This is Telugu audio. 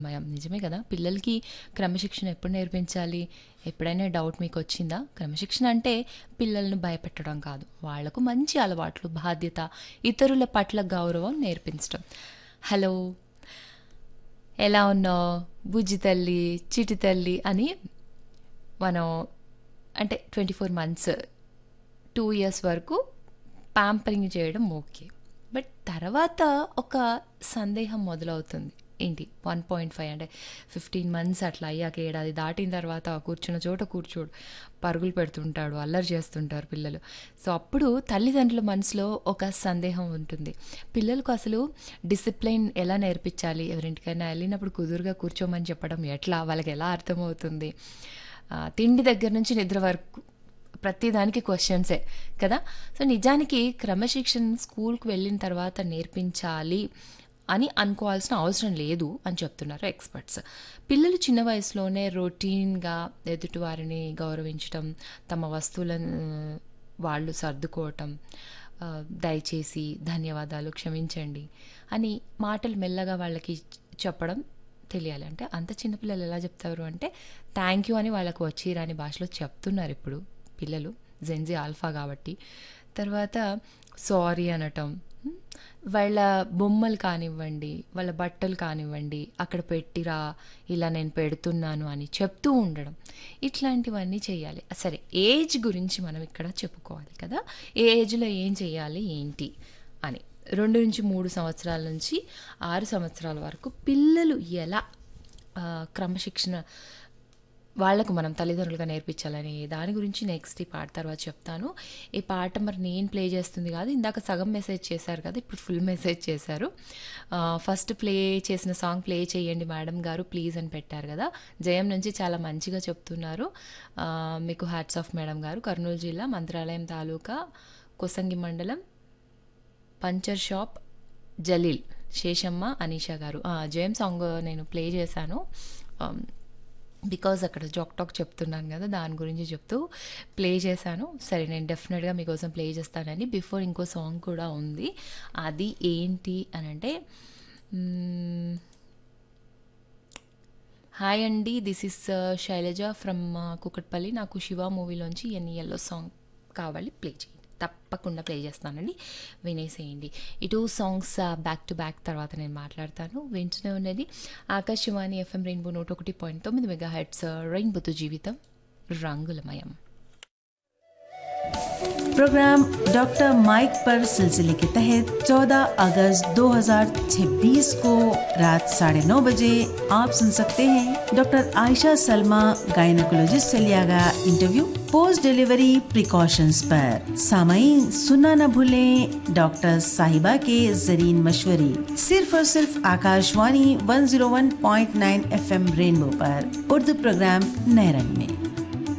మయం నిజమే కదా పిల్లలకి క్రమశిక్షణ ఎప్పుడు నేర్పించాలి ఎప్పుడైనా డౌట్ మీకు వచ్చిందా క్రమశిక్షణ అంటే పిల్లల్ని భయపెట్టడం కాదు వాళ్లకు మంచి అలవాట్లు బాధ్యత ఇతరుల పట్ల గౌరవం నేర్పించడం హలో ఎలా ఉన్నావు బుజ్జి తల్లి చిటి తల్లి అని మనం అంటే twenty four months two years వరకు ప్యాంపరింగ్ చేయడం ఓకే బట్ తర్వాత ఒక సందేహం మొదలవుతుంది ఏంటి వన్ పాయింట్ ఫైవ్ అంటే ఫిఫ్టీన్ మంత్స్ అట్లా అయ్యాక ఏడాది దాటిన తర్వాత కూర్చున్న చోట కూర్చోడు పరుగులు పెడుతుంటాడు అల్లరి చేస్తుంటారు పిల్లలు సో అప్పుడు తల్లిదండ్రుల మనసులో ఒక సందేహం ఉంటుంది పిల్లలకు అసలు డిసిప్లైన్ ఎలా నేర్పించాలి ఎవరింటికైనా వెళ్ళినప్పుడు కుదురుగా కూర్చోమని చెప్పడం ఎట్లా వాళ్ళకి ఎలా అర్థమవుతుంది ఆ, తిండి దగ్గర నుంచి నిద్ర వరకు ప్రతిదానికి క్వశ్చన్సే కదా సో నిజానికి క్రమశిక్షణ స్కూల్కి వెళ్ళిన తర్వాత నేర్పించాలి అని అనుకోవాల్సిన అవసరం లేదు అని చెప్తున్నారు ఎక్స్పర్ట్స్ పిల్లలు చిన్న వయసులోనే రొటీన్గా ఎదుటివారిని గౌరవించడం తమ వస్తువులను వాళ్ళు సర్దుకోవటం ఆ, దయచేసి ధన్యవాదాలు క్షమించండి అని మాటలు మెల్లగా వాళ్ళకి చెప్పడం తెలియాలి అంటే అంత చిన్నపిల్లలు ఎలా చెప్తారు అంటే థ్యాంక్ యూ అని వాళ్ళకు వచ్చి రాని భాషలో చెప్తున్నారు ఇప్పుడు పిల్లలు జెన్జీ ఆల్ఫా కాబట్టి తర్వాత సారీ అనటం ఉమ్, వాళ్ళ బొమ్మలు కానివ్వండి వాళ్ళ బట్టలు కానివ్వండి అక్కడ పెట్టిరా ఇలా నేను పెడుతున్నాను అని చెప్తూ ఉండడం ఇట్లాంటివన్నీ చేయాలి సరే ఏజ్ గురించి మనం ఇక్కడ చెప్పుకోవాలి కదా ఏ ఏజ్లో ఏం చేయాలి ఏంటి అని రెండు నుంచి మూడు సంవత్సరాల నుంచి ఆరు సంవత్సరాల వరకు పిల్లలు ఎలా ఆ, క్రమశిక్షణ వాళ్ళకు మనం తల్లిదండ్రులుగా నేర్పించాలని దాని గురించి నెక్స్ట్ ఈ పాట తర్వాత చెప్తాను ఈ పాట మరి నేను ప్లే చేస్తుంది కాదు ఇందాక సగం మెసేజ్ చేశారు కదా ఇప్పుడు ఫుల్ మెసేజ్ చేశారు ఆ, ఫస్ట్ ప్లే చేసిన సాంగ్ ప్లే చేయండి మేడం గారు ప్లీజ్ అని పెట్టారు కదా జయం నుంచి చాలా మంచిగా చెప్తున్నారు ఆ, మీకు హ్యాట్స్ ఆఫ్ మేడం గారు కర్నూలు జిల్లా మంత్రాలయం తాలూకా కొసంగి మండలం పంచర్ షాప్ జలీల్ శేషమ్మ అనీషా గారు ఆ, జయం సాంగ్ నేను ప్లే చేశాను బికాజ్ అక్కడ జాక్ టాక్ చెప్తున్నాను కదా దాని గురించి చెప్తూ ప్లే చేశాను సరే నేను డెఫినెట్గా మీకోసం ప్లే చేస్తానని బిఫోర్ ఇంకో సాంగ్ కూడా ఉంది అది ఏంటి అని అంటే మ్మ్, హాయ్ అండి this is Shailaja from Kukatpally నాకు శివ మూవీలోంచి ఎన్ని ఎల్లో సాంగ్ కావాలి ప్లే చేయండి తప్పకుండా ప్లే చేస్తానండి వినేసేయండి ఈ two songs back to back తర్వాత నేను మాట్లాడతాను వింటూనే ఉన్నది ఆకాశవాణి ఎఫ్ఎం రెయిన్బో నూట ఒకటి పాయింట్ తొమ్మిది మెగా హెడ్స్ రెయిన్బోతో జీవితం రంగులమయం प्रोग्राम डॉक्टर माइक पर सिलसिले के तहत 14 अगस्त 2026 को रात साढ़े नौ बजे आप सुन सकते हैं डॉक्टर आयशा सलमा गायनकोलॉजिस्ट से लिया गया इंटरव्यू पोस्ट डिलीवरी प्रिकॉशंस पर सामाइन सुनना न भूलें डॉक्टर साहिबा के जरीन मशवरे सिर्फ और सिर्फ आकाशवाणी 101.9 एफएम रेनबो पर उर्दू प्रोग्राम नए रंग में